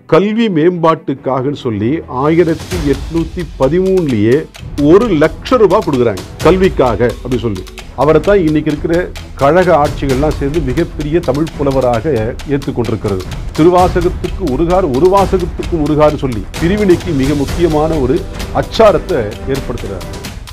கல்வி மேம்பாட்டுக்காக சொல்லி ஆயிரத்தி எட்நூத்தி பதிமூணுலயே ஒரு லட்சம் ரூபாய் கொடுக்குறாங்க கல்விக்காக அப்படி சொல்லி அவரை தான் இன்னைக்கு இருக்கிற கழக ஆட்சிகள்லாம் சேர்ந்து மிகப்பெரிய தமிழ் புலவராக ஏற்றுக்கொண்டிருக்கிறது திருவாசகத்துக்கு ஒருகார் ஒரு வாசகத்துக்கு ஒருகார் சொல்லி பிரிவினைக்கு மிக முக்கியமான ஒரு அச்சாரத்தை ஏற்படுத்துகிறார்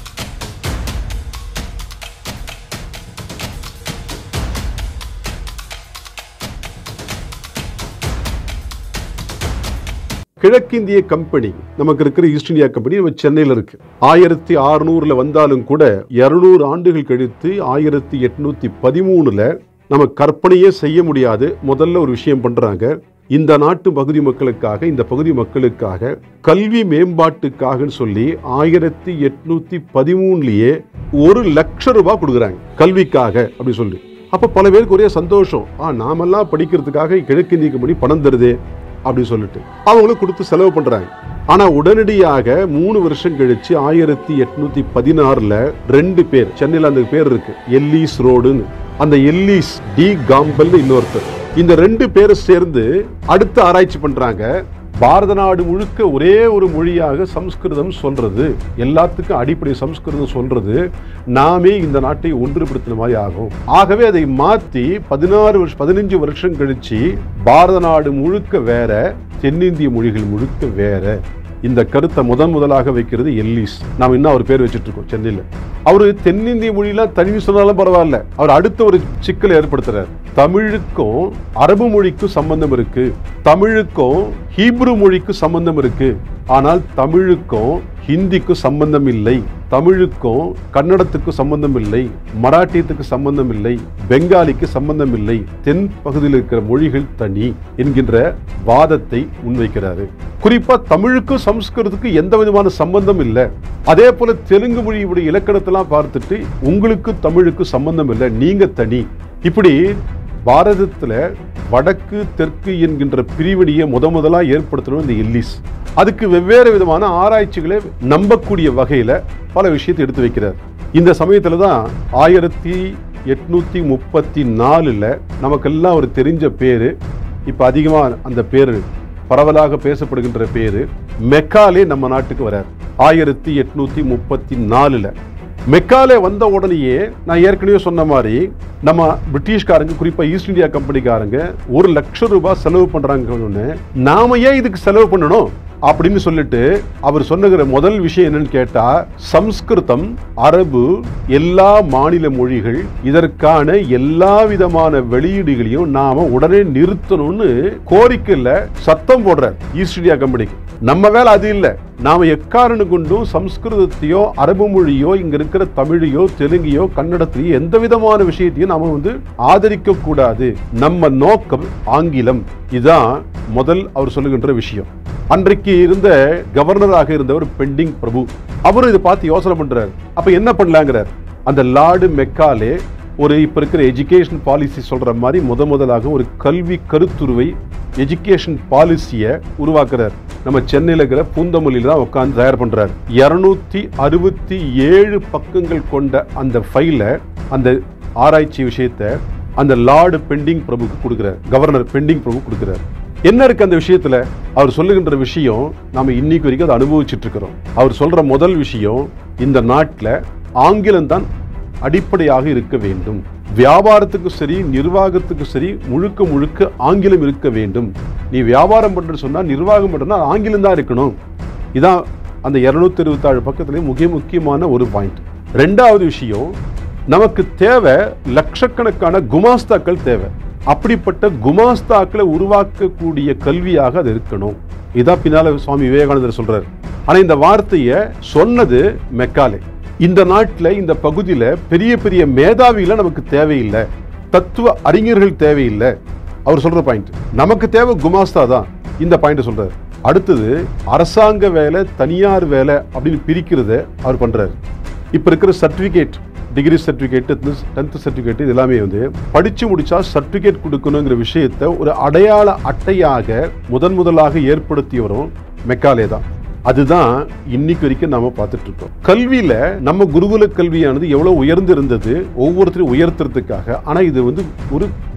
கிழக்கிந்திய கம்பெனி நமக்கு இருக்கிற ஈஸ்ட் இந்தியா கம்பெனி நம்ம சென்னையில் இருக்கு ஆயிரத்தி அறுநூறுல வந்தாலும் கூட இருநூறு ஆண்டுகள் கழித்து ஆயிரத்தி எட்நூத்தி பதிமூணுல நம்ம கற்பனையே செய்ய முடியாது முதல்ல ஒரு விஷயம் பண்றாங்க இந்த நாட்டு பகுதி மக்களுக்காக இந்த பகுதி மக்களுக்காக கல்வி மேம்பாட்டுக்காக சொல்லி ஆயிரத்தி எட்நூத்தி பதிமூணுலயே ஒரு லட்சம் ரூபாய் கொடுக்குறாங்க கல்விக்காக அப்படி சொல்லி அப்ப பல பேருக்கு ஒரே சந்தோஷம் ஆ நாமெல்லாம் படிக்கிறதுக்காக கிழக்கிந்திய கம்பெனி பணம் தருதே அப்படின்னு சொல்லிட்டு அவங்களும் கொடுத்து செலவு பண்றாங்க ஆனா உடனடியாக மூணு வருஷம் கழிச்சு ஆயிரத்தி எட்நூத்தி பதினாறுல ரெண்டு பேர் சென்னையில அந்த பேர் இருக்கு எல்லீஸ் ரோடுன்னு அந்த எல்லீஸ் டி காம்பல் இன்னொருத்தர் இந்த ரெண்டு பேரும் சேர்ந்து அடுத்து ஆராய்ச்சி பண்றாங்க பாரத நாடு முழுக்க ஒரே ஒரு மொழியாக சம்ஸ்கிருதம் சொல்றது எல்லாத்துக்கும் அடிப்படை சம்ஸ்கிருதம் சொல்றது நாமே இந்த நாட்டை ஒன்றுபடுத்தின மாதிரி ஆகும் ஆகவே அதை மாத்தி பதினாறு வருஷம் பதினஞ்சு வருஷம் கழிச்சு பாரத நாடு முழுக்க வேற தென்னிந்திய மொழிகள் முழுக்க வேற இந்த கருத்தை முதன் முதலாக வைக்கிறது எல்லீஸ் நாம் இன்னும் அவர் பேர் வச்சுட்டு இருக்கோம் சென்னையில் அவரு தென்னிந்திய மொழியில தனி சொன்னாலும் பரவாயில்ல அவர் அடுத்த ஒரு சிக்கலை ஏற்படுத்துறார் தமிழுக்கும் அரபு மொழிக்கும் சம்பந்தம் இருக்கு தமிழுக்கும் ஹீப்ரு மொழிக்கும் சம்பந்தம் இருக்கு ஆனால் தமிழுக்கும் ஹிந்திக்கும் சம்பந்தம் இல்லை தமிழுக்கும் கன்னடத்துக்கும் சம்பந்தம் இல்லை மராட்டியத்துக்கு சம்பந்தம் இல்லை பெங்காலிக்கு சம்பந்தம் இல்லை தென் பகுதியில் இருக்கிற மொழிகள் தனி என்கின்ற வாதத்தை முன்வைக்கிறாரு குறிப்பா தமிழுக்கும் சம்ஸ்கிருதத்துக்கும் எந்த விதமான சம்பந்தம் இல்லை அதே போல தெலுங்கு மொழியுடைய இலக்கணத்தெல்லாம் பார்த்துட்டு உங்களுக்கு தமிழுக்கு சம்பந்தம் இல்லை நீங்க தனி இப்படி பாரதத்துல வடக்கு தெற்கு என்கின்ற பிரிவினையை முத முதலா ஏற்படுத்தணும் இந்த எல்லிஸ் அதுக்கு வெவ்வேறு விதமான ஆராய்ச்சிகளை நம்பக்கூடிய வகையில பல விஷயத்தை எடுத்து வைக்கிறார் இந்த சமயத்துல தான் ஆயிரத்தி எட்நூத்தி முப்பத்தி நாலுல நமக்கெல்லாம் ஒரு தெரிஞ்ச பேரு இப்ப அதிகமா அந்த பேரு பரவலாக பேசப்படுகின்ற பேரு மெக்காலே நம்ம நாட்டுக்கு வரார் ஆயிரத்தி எட்நூத்தி முப்பத்தி நாலுல மெக்காலே வந்த உடனேயே நான் ஏற்கனவே சொன்ன மாதிரி நம்ம பிரிட்டிஷ்காரங்க குறிப்பா ஈஸ்ட் இந்தியா கம்பெனிக்காரங்க ஒரு லட்சம் ரூபாய் செலவு பண்றாங்க நாம ஏன் இதுக்கு செலவு பண்ணணும் அப்படின்னு சொல்லிட்டு அவர் சொன்னுகிற முதல் விஷயம் என்னன்னு கேட்டா சம்ஸ்கிருதம் அரபு எல்லா மாநில மொழிகள் இதற்கான எல்லா விதமான வெளியீடுகளையும் நாம உடனே நிறுத்தணும்னு கோரிக்கையில சத்தம் போடுறார் ஈஸ்ட் இந்தியா கம்பெனிக்கு நம்ம வேலை அது இல்ல நாம எக்காரணம் கொண்டும் சம்ஸ்கிருதத்தையோ அரபு மொழியோ இங்க இருக்கிற தமிழையோ தெலுங்கையோ கன்னடத்தையோ எந்த விதமான விஷயத்தையும் நாம வந்து ஆதரிக்க கூடாது நம்ம நோக்கம் ஆங்கிலம் இதான் முதல் அவர் சொல்லுகின்ற விஷயம் அன்றைக்கு இருந்த கவர்னராக இருந்தவர் பெண்டிங் பிரபு அவரும் இதை பார்த்து யோசனை பண்றாரு அப்ப என்ன பண்ணலாங்கிறார் அந்த லார்டு மெக்காலே ஒரு இப்ப இருக்கிற எஜுகேஷன் பாலிசி சொல்ற மாதிரி முத முதலாக ஒரு கல்வி கருத்துருவை எஜுகேஷன் பாலிசியை உருவாக்குறார் நம்ம சென்னையில் இருக்கிற பூந்தமல்லியில் தான் உட்காந்து தயார் பண்றார் இருநூத்தி அறுபத்தி ஏழு பக்கங்கள் கொண்ட அந்த ஃபைலை அந்த ஆராய்ச்சி விஷயத்தை அந்த லார்டு பெண்டிங் பிரபுக்கு கொடுக்குறார் கவர்னர் பெண்டிங் பிரபு கொடுக்குறார் என்ன இருக்கு அந்த விஷயத்துல அவர் சொல்லுகின்ற விஷயம் நாம இன்னைக்கு வரைக்கும் அதை அனுபவிச்சுட்டு இருக்கிறோம் அவர் சொல்ற முதல் விஷயம் இந்த நாட்டில் ஆங்கிலம் தான் அடிப்படையாக இருக்க வேண்டும் வியாபாரத்துக்கும் சரி நிர்வாகத்துக்கும் சரி முழுக்க முழுக்க ஆங்கிலம் இருக்க வேண்டும் நீ வியாபாரம் பண்ற சொன்னா நிர்வாகம் பண்றனா ஆங்கிலம் தான் இருக்கணும் இதான் அந்த இருநூத்தி இருபத்தாறு பக்கத்துலேயே மிக முக்கியமான ஒரு பாயிண்ட் ரெண்டாவது விஷயம் நமக்கு தேவை லட்சக்கணக்கான குமாஸ்தாக்கள் தேவை அப்படிப்பட்ட குமாஸ்தாக்களை உருவாக்கக்கூடிய கல்வியாக அது இருக்கணும் இதான் பின்னால சுவாமி விவேகானந்தர் சொல்றாரு ஆனா இந்த வார்த்தையை சொன்னது மெக்காலே இந்த நாட்டில் இந்த பகுதியில் பெரிய பெரிய மேதாவிகளை நமக்கு தேவையில்லை தத்துவ அறிஞர்கள் தேவையில்லை அவர் சொல்ற பாயிண்ட் நமக்கு தேவை குமாஸ்தா தான் இந்த பாயிண்ட் சொல்றாரு அடுத்தது அரசாங்க வேலை தனியார் வேலை அப்படின்னு பிரிக்கிறத அவர் பண்றாரு இப்ப இருக்கிற certificate degree certificate tenth certificate இது எல்லாமே வந்து படிச்சு முடிச்சா சர்டிஃபிகேட் கொடுக்கணுங்கிற விஷயத்தை ஒரு அடையாள அட்டையாக முதன் முதலாக ஏற்படுத்தியவரும் மெக்காலே தான் அதுதான் இன்னைக்கு வரைக்கும் நாம பார்த்துட்டு இருக்கோம் கல்வியில நம்ம குருகுல கல்வியானது எவ்வளவு உயர்ந்து இருந்தது ஒவ்வொருத்தரையும் உயர்த்துறதுக்காக ஆனா இது வந்து ஒரு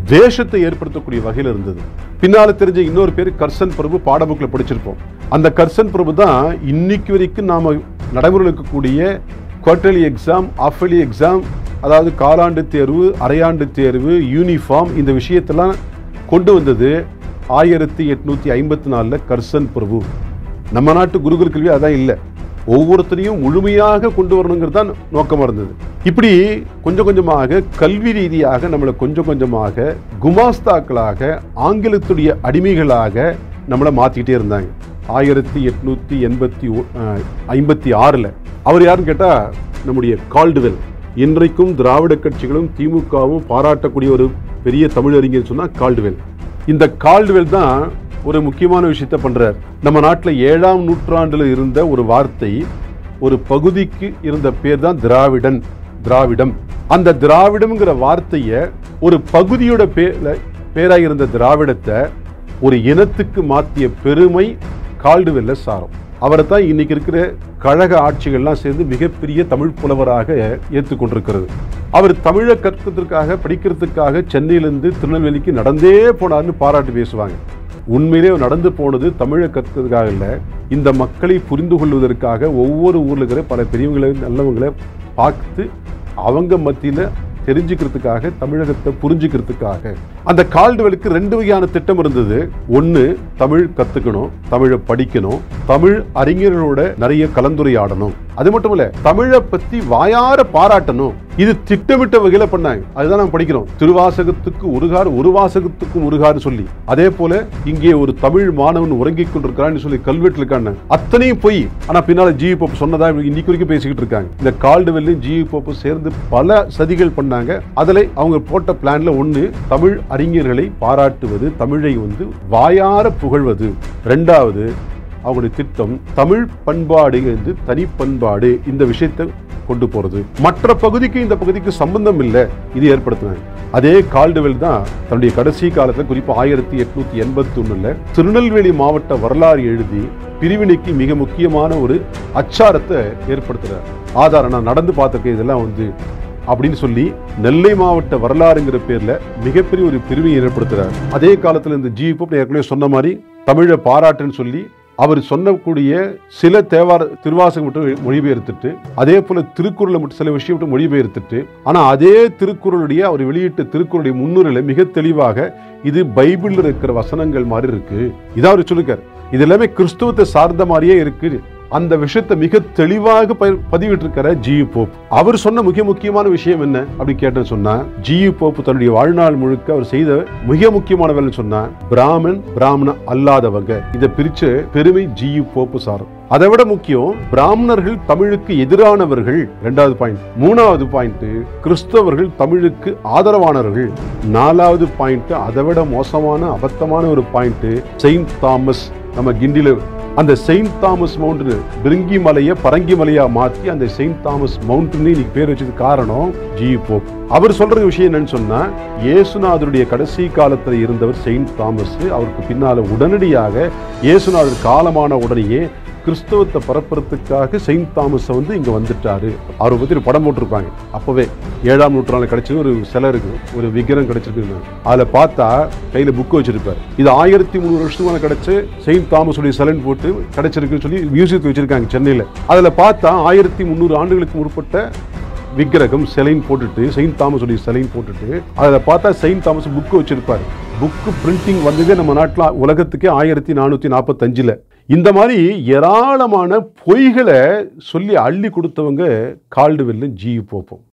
வேஷத்தை ஏற்படுத்தக்கூடிய வகையில் இருந்தது பின்னால தெரிஞ்ச இன்னொரு பேர் கர்சன் பிரபு பாடபுக்கில் படிச்சிருப்போம் அந்த கர்சன் பிரபு தான் இன்னைக்கு வரைக்கும் நாம நடைமுறையில் இருக்கக்கூடிய குவார்டர்லி எக்ஸாம் ஆஃபலி எக்ஸாம் அதாவது காலாண்டு தேர்வு அரையாண்டு தேர்வு யூனிஃபார்ம் இந்த விஷயத்தெல்லாம் கொண்டு வந்தது ஆயிரத்தி எட்நூத்தி ஐம்பத்தி நாலில் கர்சன் பிரபு நம்ம நாட்டு குருகுல கல்வி அதான் இல்லை ஒவ்வொருத்தரையும் முழுமையாக கொண்டு வரணுங்கிறது தான் நோக்கமாக இருந்தது இப்படி கொஞ்சம் கொஞ்சமாக கல்வி ரீதியாக நம்மளை கொஞ்சம் கொஞ்சமாக குமாஸ்தாக்களாக ஆங்கிலத்துடைய அடிமைகளாக நம்மளை மாற்றிக்கிட்டே இருந்தாங்க ஆயிரத்தி எட்நூத்தி எண்பத்தி ஒ- அஹ், ஐம்பத்தி ஆறில் அவர் யாருன்னு கேட்டால் நம்முடைய கால்டுவெல் இன்றைக்கும் திராவிட கட்சிகளும் திமுகவும் பாராட்டக்கூடிய ஒரு பெரிய தமிழறிஞர் சொன்னா கால்டுவெல் இந்த கால்டுவெல் தான் ஒரு முக்கியமான விஷயத்த பண்றார் நம்ம நாட்டில் ஏழாம் நூற்றாண்டுல இருந்த ஒரு வார்த்தை ஒரு பகுதிக்கு இருந்த பேர் தான் திராவிடன் திராவிடம் அந்த திராவிடம்ங்கிற வார்த்தையை ஒரு பகுதியோட பேர்ல பேராக இருந்த திராவிடத்தை ஒரு இனத்துக்கு மாற்றிய பெருமை கால்டுவெல்ல சாரம் அவரை தான் இன்னைக்கு இருக்கிற கழக ஆட்சிகள்லாம் சேர்ந்து மிகப்பெரிய தமிழ் புலவராக ஏற்றுக்கொண்டிருக்கிறது அவர் தமிழை கற்கிறதுக்காக படிக்கிறதுக்காக சென்னையிலிருந்து திருநெல்வேலிக்கு நடந்தே போனார்னு பாராட்டி பேசுவாங்க உண்மையிலே அவர் நடந்து போனது தமிழை கற்கிறதுக்காக இல்லை இந்த மக்களை புரிந்து கொள்வதற்காக ஒவ்வொரு ஊர்ல இருக்கிற பல பெரியவங்களை நல்லவங்களை பார்த்து அவங்க மத்தியில தெரிஞ்சுக்கிறதுக்காக தமிழகத்தை புரிஞ்சுக்கிறதுக்காக அந்த கால்டுவெலுக்கு ரெண்டு வகையான திட்டம் இருந்தது ஒன்று தமிழ் கத்துக்கணும் தமிழை படிக்கணும் தமிழ் அறிஞர்களோட நிறைய கலந்துரையாடணும் அது மட்டும் இல்ல தமிழை பத்தி வாயார பாராட்டணும் இது திட்டமிட்ட வகையில பண்ணாங்க அதுதான் நாங்க படிக்கிறோம் திருவாசகத்துக்கு ஒருகார் ஒரு வாசகத்துக்கும் ஒருகார் சொல்லி அதே போல இங்கே ஒரு தமிழ் மாணவன் உறங்கிக் கொண்டிருக்கிறான்னு சொல்லி கல்வெட்டுல இருக்காங்க அத்தனையும் போய் ஆனா பின்னால ஜி போப் சொன்னதா இன்னைக்கு வரைக்கும் பேசிக்கிட்டு இருக்காங்க இந்த கால்டுவெல்லும் ஜி போப் சேர்ந்து பல சதிகள் பண்ணாங்க அதுல அவங்க போட்ட பிளான்ல ஒண்ணு தமிழ் அறிஞர்களை பாராட்டுவது தமிழை வந்து வாயார புகழ்வது ரெண்டாவது அவங்களுடைய திட்டம் தமிழ் பண்பாடு வந்து தனி பண்பாடு இந்த விஷயத்தை கொண்டு போறது மற்ற பகுதிக்கு இந்த பகுதிக்கு சம்பந்தம் இல்லை இது ஏற்படுத்தினாங்க அதே கால்டுவெல் தான் தன்னுடைய கடைசி காலத்துல குறிப்பா ஆயிரத்தி எட்நூத்தி எண்பத்தி ஒண்ணுல திருநெல்வேலி மாவட்ட வரலாறு எழுதி பிரிவினைக்கு மிக முக்கியமான ஒரு அச்சாரத்தை ஏற்படுத்துறார் ஆதாரம் நான் நடந்து பார்த்திருக்கேன் இதெல்லாம் வந்து அப்படின்னு சொல்லி நெல்லை மாவட்ட வரலாறுங்கிற பேர்ல மிகப்பெரிய ஒரு பிரிவை ஏற்படுத்துறார் அதே காலத்துல இந்த ஜி போப் ஏற்கனவே சொன்ன மாதிரி தமிழை பாராட்டுன்னு சொல்லி அவர் சொன்னக்கூடிய சில தேவார திருவாசகம் மட்டும் மொழிபெயர்த்துட்டு அதே போல திருக்குறளை மட்டும் சில விஷயம் மட்டும் மொழிபெயர்த்துட்டு ஆனா அதே திருக்குறளுடைய அவர் வெளியிட்ட திருக்குறளுடைய முன்னுரையில மிக தெளிவாக இது பைபிள்ல இருக்கிற வசனங்கள் மாதிரி இருக்கு இதான் அவர் சொல்லிருக்காரு இது எல்லாமே கிறிஸ்துவத்தை சார்ந்த மாதிரியே இருக்கு அந்த விஷயத்தை மிக தெளிவாக ப- பதிவிட்டிருக்கிற ஜியு போப் அவர் சொன்ன மிக முக்கியமான விஷயம் என்ன அப்படி கேட்ட சொன்னா ஜியு போப் தன்னுடைய வாழ்நாள் முழுக்க அவர் செய்த மிக முக்கியமான வேலை சொன்னா பிராமன் பிராமண அல்லாதவங்க இதை பிரிச்சு பெருமை ஜியு போப்பு சாரும் அதை விட முக்கியம் பிராமணர்கள் தமிழுக்கு எதிரானவர்கள் ரெண்டாவது பாயிண்ட் மூணாவது பாயிண்ட் கிறிஸ்தவர்கள் தமிழுக்கு ஆதரவானவர்கள் நாலாவது பாயிண்ட் அதை விட மோசமான அபத்தமான ஒரு பாயிண்ட் செயின்ட் தாமஸ் நம்ம கிண்டில அந்த செயின்ட் தாமஸ் மவுண்டன் பிரிங்கி மலையை பரங்கி மலையா மாத்தி அந்த செயின்ட் தாமஸ் மவுண்டன் இன்னைக்கு பேர் வச்சது காரணம் ஜி போப் அவர் சொல்ற விஷயம் என்னன்னு சொன்னா இயேசுநாதருடைய கடைசி காலத்துல இருந்தவர் செயின்ட் தாமஸ் அவருக்கு பின்னால உடனடியாக இயேசுநாதர் காலமான உடனேயே கிறிஸ்தவத்தை பரப்புறதுக்காக செயின்ட் தாமஸ் வந்து இங்க வந்துட்டாரு அவரை பத்தி ஒரு படம் போட்டிருப்பாங்க அப்பவே ஏழாம் நூற்றாண்டுல கிடைச்சது ஒரு சிலை இருக்கு ஒரு விக்கிரம் கிடைச்சிருக்கு அதுல பார்த்தா கையில புக் வச்சிருப்பாரு இது ஆயிரத்தி முந்நூறு வருஷத்துக்கு மேல கிடைச்சு செயின்ட் தாமஸ் உடைய சிலைன்னு போட்டு கிடைச்சிருக்குன்னு சொல்லி மியூசியத்தில் வச்சிருக்காங்க சென்னையில அதுல பார்த்தா ஆயிரத்தி முந்நூறு ஆண்டுகளுக்கு முற்பட்ட விக்கிரகம் சிலைன்னு போட்டுட்டு செயின்ட் தாமஸ் உடைய சிலைன்னு போட்டுட்டு அதில் பார்த்தா செயின்ட் தாமஸ் புக்கு வச்சிருப்பாரு புக்கு பிரிண்டிங் வந்ததே நம்ம நாட்டில் உலகத்துக்கே ஆயிரத்தி நானூற்றி நாற்பத்தஞ்சில் இந்த மாதிரி ஏராளமான பொய்களை சொல்லி அள்ளி கொடுத்தவங்க கால்டுவெல்லும் ஜி போப்போம்